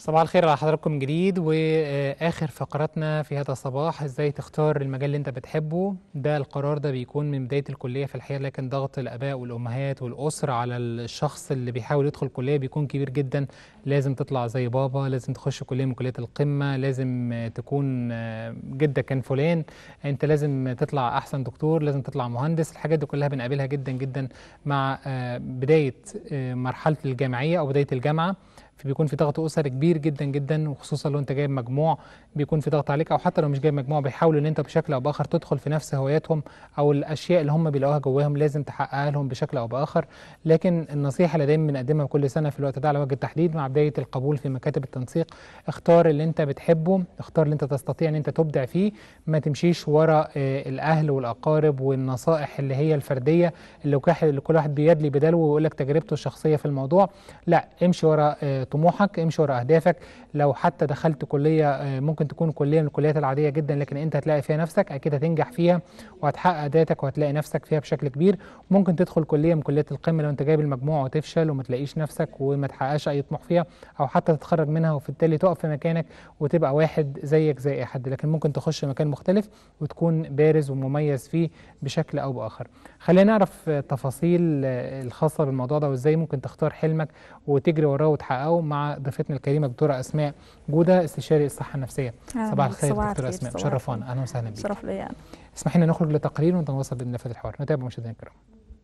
صباح الخير على حضراتكم جديد واخر فقراتنا في هذا الصباح ازاي تختار المجال اللي انت بتحبه ده القرار ده بيكون من بدايه الكليه في الحقيقه لكن ضغط الاباء والامهات والاسره على الشخص اللي بيحاول يدخل كليه بيكون كبير جدا لازم تطلع زي بابا لازم تخش كليه من كليات القمه لازم تكون جدك كان فلان انت لازم تطلع احسن دكتور لازم تطلع مهندس الحاجات دي كلها بنقابلها جدا جدا مع بدايه مرحله الجامعيه او بدايه الجامعه فبيكون في ضغط اسري كبير جدا جدا وخصوصا لو انت جايب مجموع بيكون في ضغط عليك او حتى لو مش جايب مجموع بيحاولوا ان انت بشكل او باخر تدخل في نفس هواياتهم او الاشياء اللي هم بيلاقوها جواهم لازم تحققها لهم بشكل او باخر لكن النصيحه اللي دايما بنقدمها كل سنه في الوقت ده على وجه التحديد مع بدايه القبول في مكاتب التنسيق اختار اللي انت بتحبه اختار اللي انت تستطيع ان انت تبدع فيه ما تمشيش ورا الاهل والاقارب والنصائح اللي هي الفرديه اللي كل واحد بيدلي بداله ويقول لك تجربته الشخصيه في الموضوع لا امشي ورا طموحك امشي ورا اهدافك لو حتى دخلت كليه ممكن تكون كليه من الكليات العاديه جدا لكن انت هتلاقي فيها نفسك اكيد هتنجح فيها وهتحقق ذاتك وهتلاقي نفسك فيها بشكل كبير ممكن تدخل كليه من كليات القمه لو انت جايب المجموع وتفشل وما تلاقيش نفسك وما تحققش اي طموح فيها او حتى تتخرج منها وبالتالي تقف في مكانك وتبقى واحد زيك زي اي حد لكن ممكن تخش مكان مختلف وتكون بارز ومميز فيه بشكل او باخر خلينا نعرف تفاصيل الخاصه بالموضوع ده وازاي ممكن تختار حلمك وتجري وراه وتحققه مع ضيفتنا الكريمه دكتوره اسماء جوده استشاري الصحه النفسيه صباح الخير دكتوره اسماء مشرفانا اهلا وسهلا بك شرف ليا انا اسمحي لنا نخرج لتقرير ونتواصل بنفذ الحوار نتابع مشاهدينا الكرام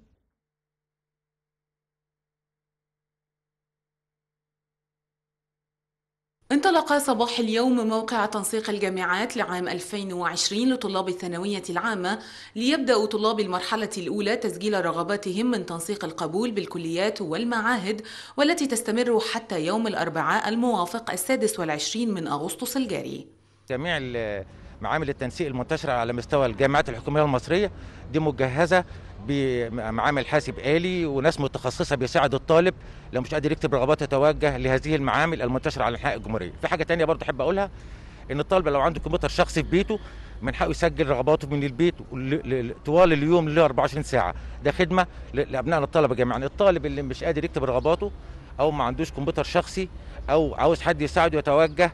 انطلق صباح اليوم موقع تنسيق الجامعات لعام 2020 لطلاب الثانوية العامة ليبدأ طلاب المرحلة الأولى تسجيل رغباتهم من تنسيق القبول بالكليات والمعاهد والتي تستمر حتى يوم الأربعاء الموافق السادس والعشرين من أغسطس الجاري جميع معامل التنسيق المنتشرة على مستوى الجامعات الحكومية المصرية دي مجهزة بمعامل حاسب آلي وناس متخصصة بيساعد الطالب لو مش قادر يكتب رغبات يتوجه لهذه المعامل المنتشرة على أنحاء الجمهورية. في حاجة تانية برضه أحب أقولها إن الطالب لو عنده كمبيوتر شخصي في بيته من حقه يسجل رغباته من البيت طوال اليوم ل 24 ساعة. ده خدمة لأبنائنا الطلبة جميعا. الطالب اللي مش قادر يكتب رغباته أو ما عندوش كمبيوتر شخصي او عاوز حد يساعده يتوجه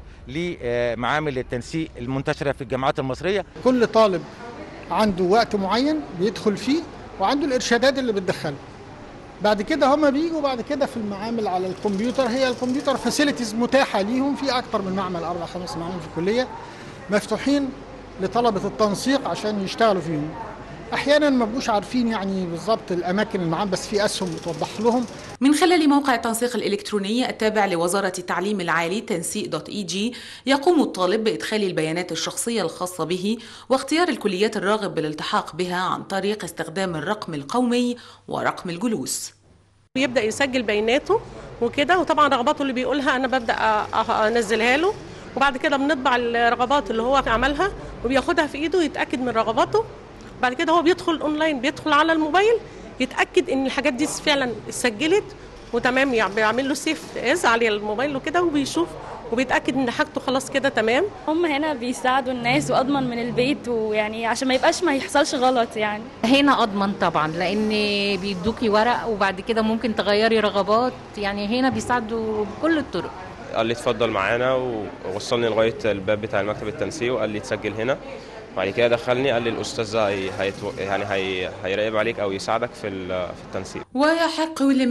لمعامل التنسيق المنتشره في الجامعات المصريه كل طالب عنده وقت معين بيدخل فيه وعنده الارشادات اللي بتدخله بعد كده هم بيجوا بعد كده في المعامل على الكمبيوتر هي الكمبيوتر فاسيلتيز متاحه ليهم في اكتر من معمل اربع خمس معامل في الكليه مفتوحين لطلبه التنسيق عشان يشتغلوا فيهم احيانا ما بقوش عارفين يعني بالظبط الاماكن المعام بس في اسهم بتوضح لهم من خلال موقع التنسيق الإلكتروني التابع لوزارة التعليم العالي تنسيق دوت اي جي يقوم الطالب بإدخال البيانات الشخصية الخاصة به واختيار الكليات الراغب بالالتحاق بها عن طريق استخدام الرقم القومي ورقم الجلوس بيبدأ يسجل بياناته وكده وطبعا رغباته اللي بيقولها أنا ببدأ أنزلها له وبعد كده بنطبع الرغبات اللي هو عملها وبياخدها في إيده يتأكد من رغباته بعد كده هو بيدخل اونلاين بيدخل على الموبايل يتاكد ان الحاجات دي فعلا اتسجلت وتمام يعني بيعمل له سيف از على الموبايل وكده وبيشوف وبيتاكد ان حاجته خلاص كده تمام هم هنا بيساعدوا الناس واضمن من البيت ويعني عشان ما يبقاش ما يحصلش غلط يعني هنا اضمن طبعا لان بيدوكي ورق وبعد كده ممكن تغيري رغبات يعني هنا بيساعدوا بكل الطرق قال لي اتفضل معانا ووصلني لغايه الباب بتاع المكتب التنسيق وقال لي تسجل هنا بعد كده دخلني قال لي الاستاذ هي هيتو... يعني هي... هيراقب عليك او يساعدك في في التنسيق ويحق ل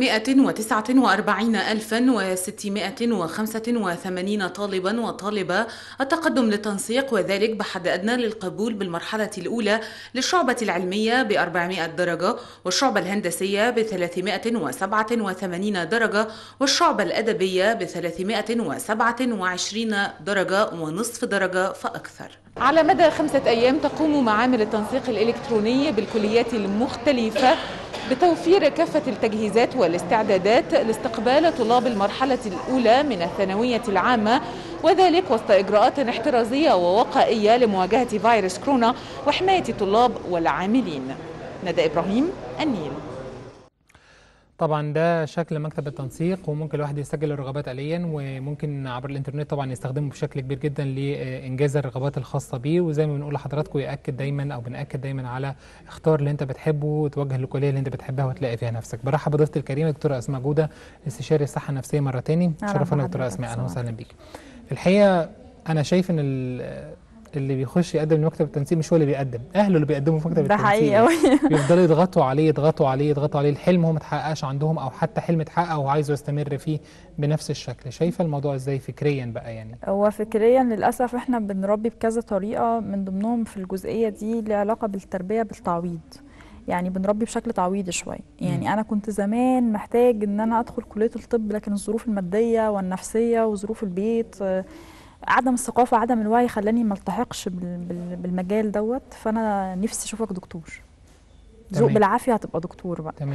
149685 طالبا وطالبه التقدم للتنسيق وذلك بحد ادنى للقبول بالمرحله الاولى للشعبه العلميه ب 400 درجه والشعبه الهندسيه ب 387 درجه والشعبه الادبيه ب 327 درجه ونصف درجه فاكثر على مدى خمسة أيام تقوم معامل التنسيق الإلكتروني بالكليات المختلفة بتوفير كافة التجهيزات والاستعدادات لاستقبال طلاب المرحلة الأولى من الثانوية العامة وذلك وسط إجراءات احترازية ووقائية لمواجهة فيروس كورونا وحماية الطلاب والعاملين ندى إبراهيم النيل طبعا ده شكل مكتب التنسيق وممكن الواحد يسجل الرغبات آليا وممكن عبر الانترنت طبعا يستخدمه بشكل كبير جدا لإنجاز الرغبات الخاصة بيه وزي ما بنقول لحضراتكم يأكد دايما أو بنأكد دايما على اختار اللي أنت بتحبه وتوجه للكلية اللي أنت بتحبها وتلاقي فيها نفسك برحب بضيفتي الكريمة دكتورة أسماء جودة استشاري الصحة النفسية مرة تاني أهلا شرفنا دكتورة بحضرتك، أسماء أهلا صباح وسهلا بيك الحقيقة أنا شايف إن ال- اللي بيخش يقدم لمكتب التنسيق مش هو اللي بيقدم أهله اللي بيقدموا في مكتب ده التنسيق حقيقي أوي. بيفضلوا يضغطوا عليه يضغطوا عليه يضغطوا عليه الحلم هو ما اتحققش عندهم او حتى حلم اتحقق وعايزه يستمر فيه بنفس الشكل شايفه الموضوع ازاي فكريا بقى يعني هو فكريا للأسف احنا بنربي بكذا طريقة من ضمنهم في الجزئية دي لها علاقة بالتربية بالتعويض يعني بنربي بشكل تعويضي شوية يعني أنا كنت زمان محتاج إن أنا أدخل كلية الطب لكن الظروف المادية والنفسية وظروف البيت آه، عدم الثقافة عدم الوعي خلاني ما التحقش بال- بال- بالمجال دوت فأنا نفسي أشوفك دكتور ذوق تمام. بالعافية هتبقى دكتور بقى تمام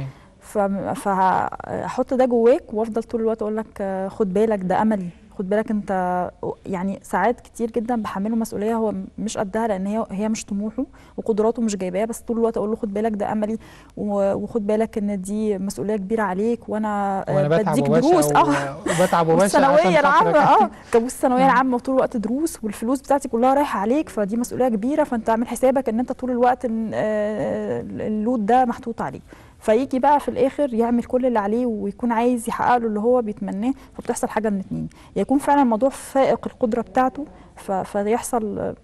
ف- فهحط ده جواك وافضل طول الوقت اقول لك آه، خد بالك ده املي خد بالك انت يعني ساعات كتير جدا بحمله مسؤوليه هو مش قدها لان هي هي مش طموحه وقدراته مش جايباه بس طول الوقت اقول له خد بالك ده املي و- وخد بالك ان دي مسؤوليه كبيره عليك وانا آه، وانا بتعب بديك وبشقى دروس و- اه وبتعب وبشقى عشان والثانويه العامه خاطرك. اه كابوس الثانويه العامه وطول الوقت دروس والفلوس بتاعتي كلها رايحه عليك فدي مسؤوليه كبيره فانت عامل حسابك ان انت طول الوقت إن، آه، اللود ده محطوط عليك فيجي بقى في الاخر يعمل كل اللي عليه ويكون عايز يحقق له اللي هو بيتمناه فبتحصل حاجه من اتنين يا يكون فعلا الموضوع فائق القدره بتاعته ف- فيحصل آه،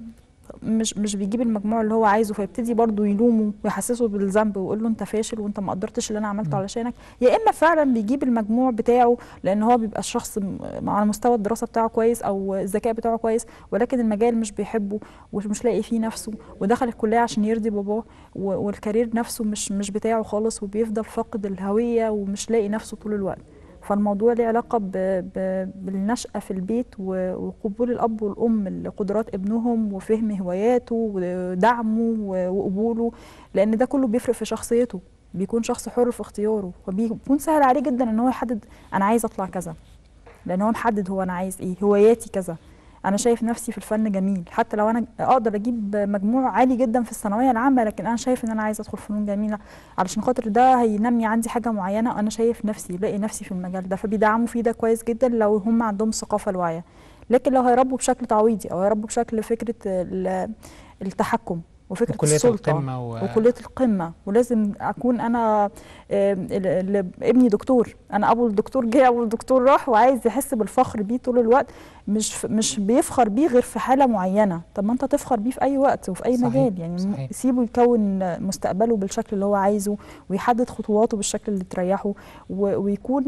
مش مش بيجيب المجموع اللي هو عايزه فيبتدي برضه يلومه ويحسسه بالذنب ويقول له انت فاشل وانت ما قدرتش اللي انا عملته علشانك يا اما فعلا بيجيب المجموع بتاعه لان هو بيبقى الشخص م- على مستوى الدراسه بتاعه كويس او الذكاء بتاعه كويس ولكن المجال مش بيحبه ومش لاقي فيه نفسه ودخل الكليه عشان يرضي باباه و- والكارير نفسه مش مش بتاعه خالص وبيفضل فاقد الهويه ومش لاقي نفسه طول الوقت فالموضوع له علاقة ب... ب... بالنشأة في البيت و... وقبول الأب والأم لقدرات ابنهم وفهم هواياته ودعمه و... وقبوله لأن ده كله بيفرق في شخصيته بيكون شخص حر في اختياره فبيكون سهل عليه جدا ان هو يحدد انا عايز اطلع كذا لان هو محدد هو انا عايز ايه هواياتي كذا انا شايف نفسي في الفن جميل حتى لو انا اقدر اجيب مجموع عالي جدا في الثانويه العامه لكن انا شايف ان انا عايز ادخل فنون جميله علشان خاطر ده هينمي عندي حاجه معينه انا شايف نفسي لاقي نفسي في المجال ده فبيدعموا فيه ده كويس جدا لو هم عندهم الثقافه الواعيه لكن لو هيربوا بشكل تعويضي او هيربوا بشكل فكره ال- التحكم وفكره وكلية السلطه القمة و- وكليه القمه ولازم اكون انا آم، ال- ال- ابني دكتور انا ابو الدكتور جه ابو الدكتور راح وعايز يحس بالفخر بيه طول الوقت مش ف- مش بيفخر بيه غير في حاله معينه طب ما انت تفخر بيه في اي وقت وفي اي صحيح، مجال يعني م- صحيح. سيبه يكون مستقبله بالشكل اللي هو عايزه ويحدد خطواته بالشكل اللي تريحه و- ويكون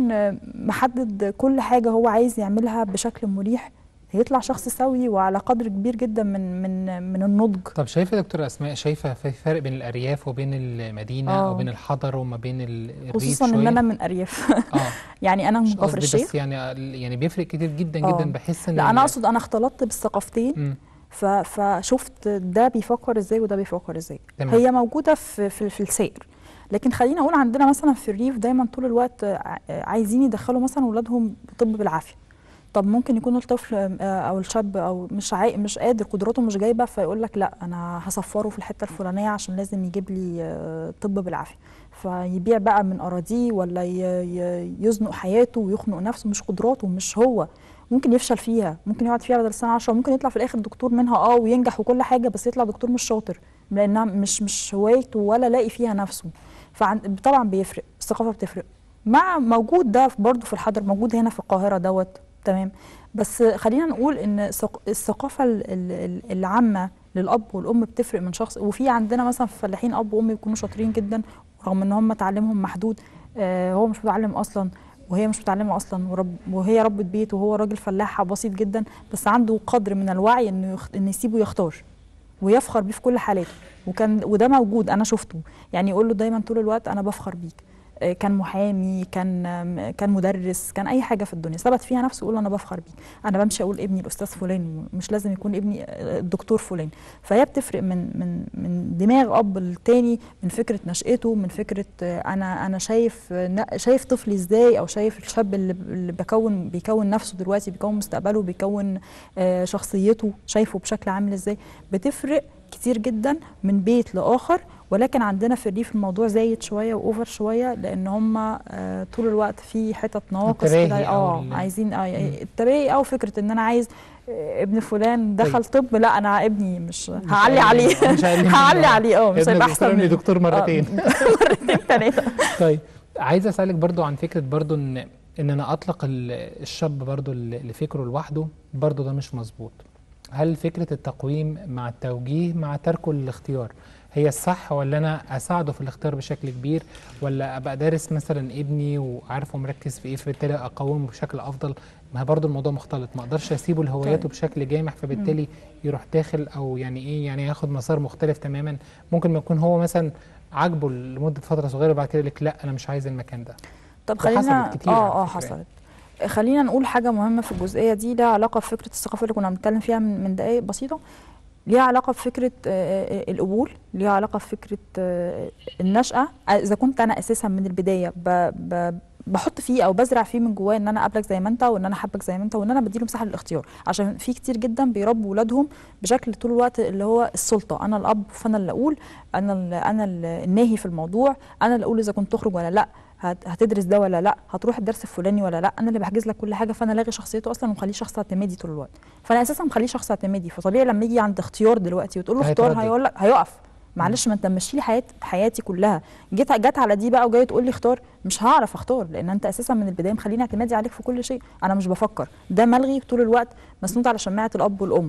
محدد كل حاجه هو عايز يعملها بشكل مريح هيطلع شخص سوي وعلى قدر كبير جدا من من من النضج طب شايفه يا دكتوره اسماء شايفه في فرق بين الارياف وبين المدينه آه. او بين الحضر وما بين ال- الريف خصوصا ان شوية؟ انا من ارياف اه يعني انا من مش كفر قصدي الشيخ بس يعني يعني بيفرق كتير جدا آه. جدا بحس ان لا انا ال- اقصد انا اختلطت بالثقافتين مم. ف- فشفت ده بيفكر ازاي وده بيفكر ازاي تمام. هي موجوده في في, في السير لكن خلينا اقول عندنا مثلا في الريف دايما طول الوقت ع- عايزين يدخلوا مثلا اولادهم طب بالعافيه طب ممكن يكون الطفل آه، او الشاب او مش عاي... مش قادر قدراته مش جايبه فيقول لك لا انا هصفره في الحته الفلانيه عشان لازم يجيب لي آه، طب بالعافيه فيبيع بقى من اراضيه ولا ي... ي... يزنق حياته ويخنق نفسه مش قدراته مش هو ممكن يفشل فيها ممكن يقعد فيها بدل سنه 10 ممكن يطلع في الاخر دكتور منها اه وينجح وكل حاجه بس يطلع دكتور مش شاطر لانها مش مش هوايته ولا لاقي فيها نفسه فطبعا بيفرق الثقافه بتفرق مع موجود ده برضه في الحضر موجود هنا في القاهره دوت تمام بس خلينا نقول ان ثق- الثقافه ال- ال- ال- العامه للاب والام بتفرق من شخص وفي عندنا مثلا في فلاحين اب وام يكونوا شاطرين جدا رغم ان هم تعليمهم محدود آه هو مش متعلم اصلا وهي مش متعلمه اصلا ورب وهي ربة بيت وهو راجل فلاح بسيط جدا بس عنده قدر من الوعي انه يخ... انه يسيبه يختار ويفخر بيه في كل حالاته وكان وده موجود انا شفته يعني يقول له دايما طول الوقت انا بفخر بيك آه، كان محامي كان آم، كان مدرس كان اي حاجه في الدنيا ثبت فيها نفسه يقول انا بفخر بيك انا بمشي اقول ابني الاستاذ فلان مش لازم يكون ابني آه، الدكتور فلان فهي بتفرق من من من دماغ اب التاني من فكره نشأته من فكره آه، انا انا شايف آه، ن- شايف طفلي ازاي او شايف الشاب اللي اللي بكون بيكون نفسه دلوقتي بيكون مستقبله بيكون آه، شخصيته شايفه بشكل عامل ازاي بتفرق كتير جدا من بيت لاخر ولكن عندنا في الريف الموضوع زايد شويه واوفر شويه لان هم آه طول الوقت في حتت نواقص التباهي كده أو اه ال- عايزين آه يعني التباهي او فكره ان انا عايز آه، ابن فلان دخل طب لا انا ابني مش هعلي أقل عليه منه، مش أقل منه. هعلي عليه اه مش ابن هيبقى دكتور، احسن ابن مني. دكتور مرتين. آه، مرتين ثلاثه طيب عايز اسالك برضو عن فكره برضو ان ان انا اطلق ال- الشاب برضو اللي اللي فكره لوحده برضو ده مش مظبوط هل فكره التقويم مع التوجيه مع تركه للاختيار هي الصح ولا انا اساعده في الاختيار بشكل كبير ولا ابقى دارس مثلا ابني وعارفه مركز في ايه فبالتالي اقومه بشكل افضل ما هي برضو الموضوع مختلط ما اقدرش اسيبه لهواياته طيب. بشكل جامح فبالتالي يروح داخل او يعني ايه يعني ياخد مسار مختلف تماما ممكن ما يكون هو مثلا عاجبه لمده فتره صغيره وبعد كده يقول لك لا انا مش عايز المكان ده طب وحصلت خلينا كتير على اه اه فكرة يعني. حصلت خلينا نقول حاجه مهمه في الجزئيه دي لها علاقه بفكره الثقافه اللي كنا بنتكلم فيها من, من دقائق بسيطه ليها علاقه بفكره آه، آه، القبول ليها علاقه بفكره آه، النشأة آه، اذا كنت انا اساسا من البدايه ب ب بحط فيه او بزرع فيه من جواه ان انا قابلك زي ما انت وان انا حابك زي ما انت وان انا بديله مساحه للاختيار عشان في كتير جدا بيربوا ولادهم بشكل طول الوقت اللي هو السلطه انا الاب فانا اللي اقول انا ال انا ال- الناهي في الموضوع انا اللي اقول اذا كنت تخرج ولا لا هت- هتدرس ده ولا لا هتروح الدرس الفلاني ولا لا انا اللي بحجز لك كل حاجه فانا لاغي شخصيته اصلا ومخليه شخص اعتمادي طول الوقت فانا اساسا مخليه شخص اعتمادي فطبيعي لما يجي عند اختيار دلوقتي وتقول له اختار هيتردد. هيقول لك هيقف معلش ما انت ماشي لي حياتي حياتي كلها جيت جت على دي بقى وجاي تقول لي اختار مش هعرف اختار لان انت اساسا من البدايه مخليني اعتمادي عليك في كل شيء انا مش بفكر ده ملغي طول الوقت مسنود على شماعه الاب والام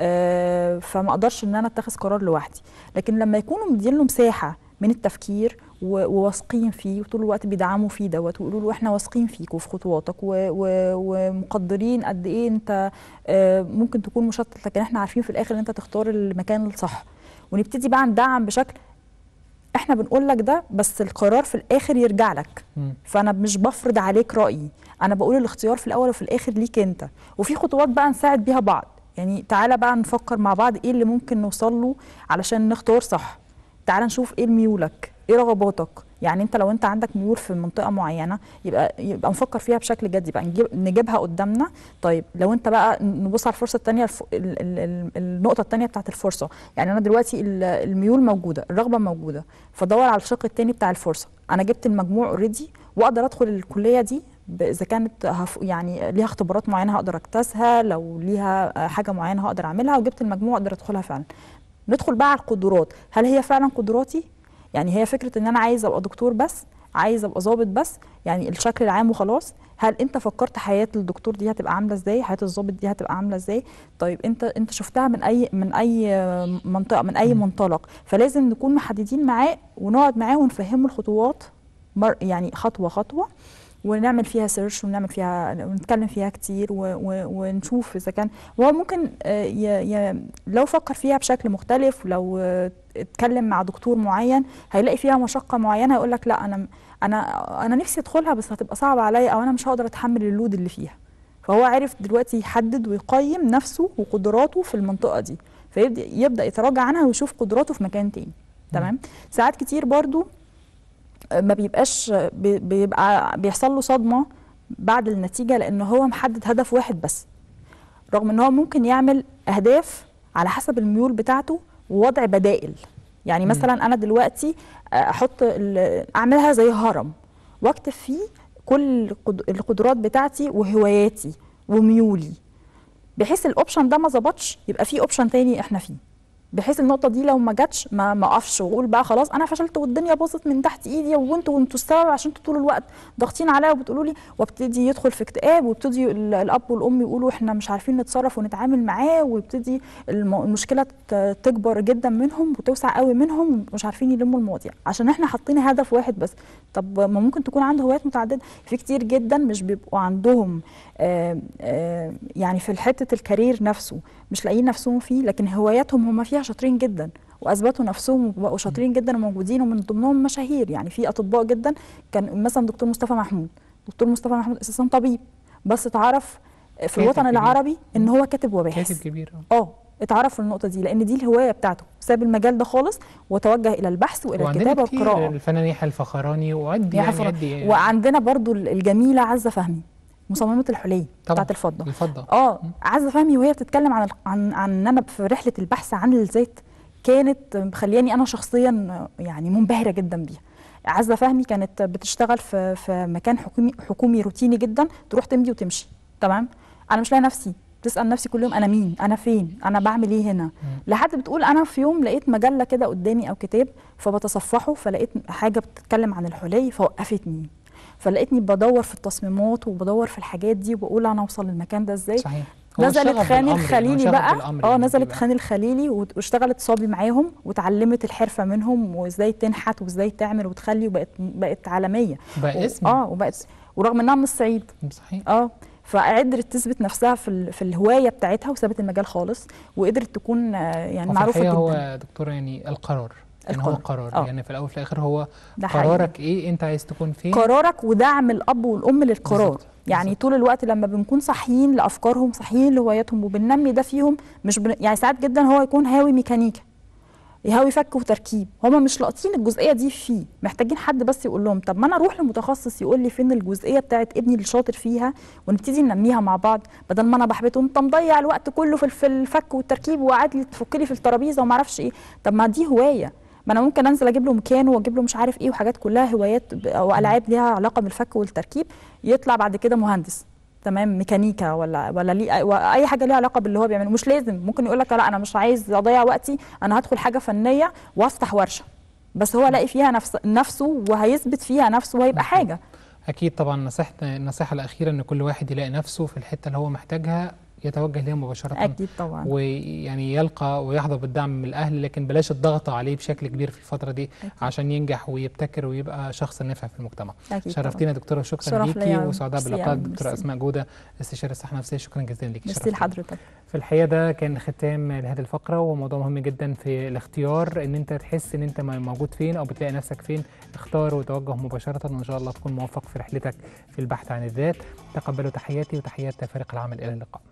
آه، فما اقدرش ان انا اتخذ قرار لوحدي لكن لما يكونوا مدين له مساحه من التفكير و- وواثقين فيه وطول الوقت بيدعموا فيه دوت ويقولوا له احنا واثقين فيك وفي خطواتك و- و- ومقدرين قد ايه انت آه، ممكن تكون مشتت لكن احنا عارفين في الاخر ان انت تختار المكان الصح ونبتدي بقى ندعم بشكل احنا بنقول لك ده بس القرار في الاخر يرجع لك مم. فانا مش بفرض عليك رايي انا بقول الاختيار في الاول وفي الاخر ليك انت وفي خطوات بقى نساعد بيها بعض يعني تعالى بقى نفكر مع بعض ايه اللي ممكن نوصل له علشان نختار صح تعالى نشوف ايه ميولك ايه رغباتك يعني انت لو انت عندك ميول في منطقه معينه يبقى يبقى نفكر فيها بشكل جدي بقى نجيب نجيبها قدامنا طيب لو انت بقى نبص على الفرصه الثانيه الف... ال... ال... ال... النقطه الثانيه بتاعت الفرصه يعني انا دلوقتي ال- الميول موجوده الرغبه موجوده فدور على الشق الثاني بتاع الفرصه انا جبت المجموع اوريدي واقدر ادخل الكليه دي ب- اذا كانت هف... يعني ليها اختبارات معينه هقدر اجتازها لو ليها آه، حاجه معينه هقدر اعملها وجبت المجموع اقدر ادخلها فعلا ندخل بقى على القدرات هل هي فعلا قدراتي يعني هي فكره ان انا عايز ابقى دكتور بس عايز ابقى ظابط بس يعني الشكل العام وخلاص هل انت فكرت حياه الدكتور دي هتبقى عامله ازاي حياه الظابط دي هتبقى عامله ازاي طيب انت انت شفتها من اي من اي منطقه من اي منطلق فلازم نكون محددين معاه ونقعد معاه ونفهمه الخطوات مر يعني خطوه خطوه ونعمل فيها سيرش ونعمل فيها ونتكلم فيها كتير و و ونشوف اذا كان وهو ممكن آه، ي ي لو فكر فيها بشكل مختلف لو آه، اتكلم مع دكتور معين هيلاقي فيها مشقه معينه هيقول لك لا انا انا انا نفسي ادخلها بس هتبقى صعبه عليا او انا مش هقدر اتحمل اللود اللي فيها فهو عارف دلوقتي يحدد ويقيم نفسه وقدراته في المنطقه دي فيبدا يبدا يتراجع عنها ويشوف قدراته في مكان تاني تمام ساعات كتير برضو ما بيبقاش بي- بيبقى بيحصل له صدمه بعد النتيجه لان هو محدد هدف واحد بس رغم ان هو ممكن يعمل اهداف على حسب الميول بتاعته ووضع بدائل يعني مم. مثلا انا دلوقتي احط ال- اعملها زي هرم واكتب فيه كل القد- القدرات بتاعتي وهواياتي وميولي بحيث الاوبشن ده ما ظبطش يبقى في اوبشن تاني احنا فيه بحيث النقطه دي لو ما جاتش ما ما اقفش واقول بقى خلاص انا فشلت والدنيا باظت من تحت ايدي وانتوا وانتوا السبب عشان انتوا طول الوقت ضاغطين عليا وبتقولوا لي وابتدي يدخل في اكتئاب وابتدي ال- الاب والام يقولوا احنا مش عارفين نتصرف ونتعامل معاه ويبتدي الم- المشكله ت- تكبر جدا منهم وتوسع قوي منهم ومش عارفين يلموا المواضيع عشان احنا حاطين هدف واحد بس طب ما ممكن تكون عنده هوايات متعدده في كتير جدا مش بيبقوا عندهم آه، آه، يعني في حته الكارير نفسه مش لاقيين نفسهم فيه لكن هواياتهم هم فيها شاطرين جدا واثبتوا نفسهم وبقوا شاطرين جدا وموجودين ومن ضمنهم مشاهير يعني في اطباء جدا كان مثلا دكتور مصطفى محمود دكتور مصطفى محمود اساسا طبيب بس اتعرف في كاتب الوطن كبير. العربي ان هو كاتب وباحث كاتب كبير آه. اه اتعرف في النقطه دي لان دي الهوايه بتاعته ساب المجال ده خالص وتوجه الى البحث والى وعندنا الكتابه كتير والقراءه الفنان يحيى الفخراني وعد يا يعني حفرة. عد وعندنا برضو الجميله عزه فهمي مصممه الحلي طبعا بتاعت الفضه الفضه اه عزه فهمي وهي بتتكلم عن ال- عن عن ان انا في رحله البحث عن الذات كانت مخلياني انا شخصيا يعني منبهره جدا بيها عزه فهمي كانت بتشتغل في في مكان حكومي حكومي روتيني جدا تروح تمضي وتمشي تمام انا مش لاقي نفسي تسال نفسي كل يوم انا مين انا فين انا بعمل ايه هنا لحد بتقول انا في يوم لقيت مجله كده قدامي او كتاب فبتصفحه فلقيت حاجه بتتكلم عن الحلي فوقفتني فلقيتني بدور في التصميمات وبدور في الحاجات دي وبقول انا اوصل للمكان ده ازاي صحيح هو نزلت شغف خان بالأمر، يعني هو الخليلي شغف بقى بالأمر اه يعني نزلت بيبقى. خان الخليلي وت- واشتغلت صبي معاهم وتعلمت الحرفه منهم وازاي تنحت وازاي تعمل وتخلي وبقت بقت عالميه بقى و- اسم. اه وبقت ورغم انها من الصعيد صحيح اه فقدرت تثبت نفسها في ال- في الهوايه بتاعتها وسابت المجال خالص وقدرت تكون آه، يعني وفي معروفه الحقيقة جدا هو دكتورة يعني القرار يعني هو القرار. قرار آه. يعني في الأول وفي الآخر هو ده حقيقي. قرارك إيه أنت عايز تكون فين قرارك ودعم الاب والام للقرار بالظبط، يعني طول الوقت لما بنكون صاحيين لافكارهم صاحيين لهواياتهم وبننمي ده فيهم مش بن... يعني ساعات جدا هو يكون هاوي ميكانيكا يهاوي فك وتركيب هما مش لاقطين الجزئيه دي فيه محتاجين حد بس يقول لهم طب ما انا اروح لمتخصص يقول لي فين الجزئيه بتاعت ابني اللي شاطر فيها ونبتدي ننميها مع بعض بدل ما انا بحبطه انت مضيع الوقت كله في في الفك والتركيب وقاعد لي تفك لي في الترابيزه وما اعرفش ايه طب ما دي هوايه ما انا ممكن انزل اجيب له مكانه واجيب له مش عارف ايه وحاجات كلها هوايات ب- او العاب ليها علاقه بالفك والتركيب يطلع بعد كده مهندس تمام ميكانيكا ولا ولا ليه اي حاجه ليها علاقه باللي هو بيعمله مش لازم ممكن يقول لك لا انا مش عايز اضيع وقتي انا هدخل حاجه فنيه وافتح ورشه بس هو لاقي فيها نفس نفسه وهيثبت فيها نفسه وهيبقى حاجه أكيد طبعا نصيحتنا النصيحة الأخيرة إن كل واحد يلاقي نفسه في الحتة اللي هو محتاجها يتوجه ليها مباشرة اكيد طبعا ويعني يلقى ويحظى بالدعم من الأهل لكن بلاش الضغط عليه بشكل كبير في الفترة دي أكيد. عشان ينجح ويبتكر ويبقى شخص نافع في المجتمع أكيد شرفتينا دكتورة شكرا شرف ليكي ليا. وسعداء ميرسي بلقائك يا دكتورة ميرسي. أسماء جودة استشارة الصحة النفسية شكرا جزيلا ليكي ميرسي شرفتينا. لحضرتك في الحقيقه ده كان ختام لهذه الفقره وموضوع مهم جدا في الاختيار ان انت تحس ان انت موجود فين او بتلاقي نفسك فين اختار وتوجه مباشره وان شاء الله تكون موفق في رحلتك في البحث عن الذات تقبلوا تحياتي وتحيات فريق العمل الى اللقاء